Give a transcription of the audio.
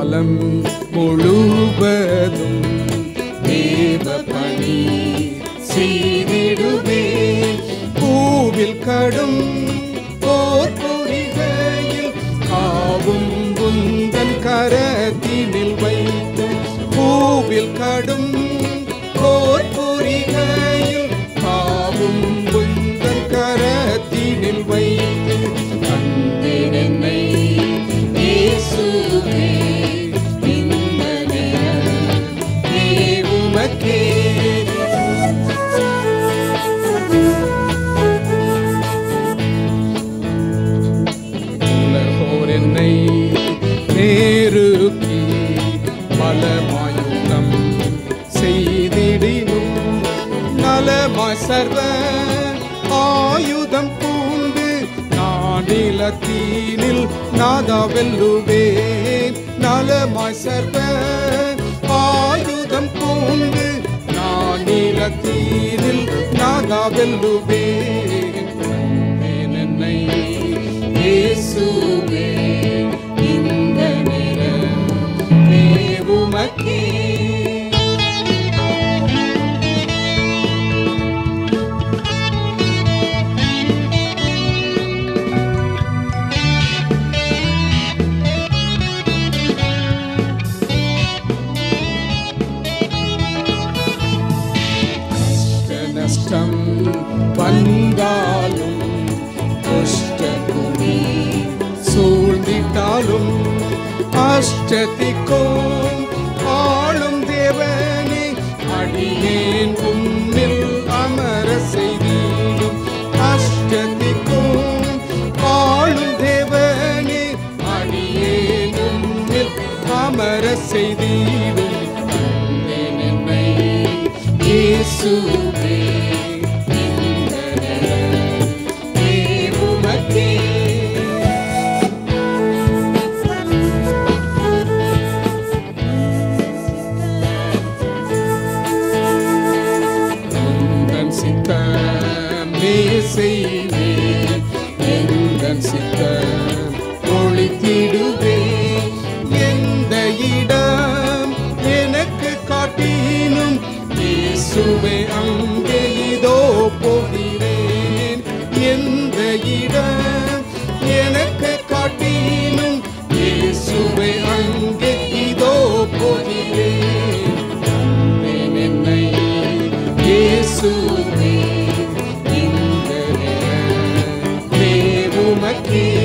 காலம் முழுவதும் தேவ பணி செய்திடுவே பூவில் கடும் போர் புரிகையில் காவும் குந்தன் கரத்தினில் வைத்து பூவில் கடும் போர் புரிகையில் காவும் குந்தன் கரத்தினில் வைத்து கண்டேன் என்னை இயேசுவே இந்த நேரமே உமக்கே உலகோர் என்னை நேருக்கி பலமாயுத்தம் செய்திடினும் நலமாய் சர்வ ஆயுதம் பூண்டு நாடிலத்தீனில் நாதா வெல்லுவேன் நலமாய் சர்வ ஆயுதம் பூண்டு நாடிலத்தீனில் நாதா வெல்லுவேன் கண்டேன் என்னை இயேசுவே இந்த நேரமே உமக்கே கஷ்ட நஷ்டம் வந்தாலும் கஷ்ட குடி சூழ்ந்திட்டாலும் அஷ்டத்திக்கும் ஆளும் தேவனே அடியேன் உன்னில் அமர செய்தீடும் அஷ்டத்திக்கும் ஆளும் தேவனே அடியேன் உன்னில் அமர செய்தீடும் கண்டேன் என்னை இயேசுவே இந்த நேரமே உமக்கே உந்தன் சித்தமே செய்வேன் எந்தன் சித்தம் ஒளித்திடுவே எந்த இடம் எனக்கு காட்டினும் இயேசுவே அங்கே இதோ போகிறேன் எந்த இடம் எனக்கு காட்டினும் இயேசுவே அங்கே இதோ போகிறேன் கண்டேன் என்னை இயேசுவே இந்த நேரமே உமக்கே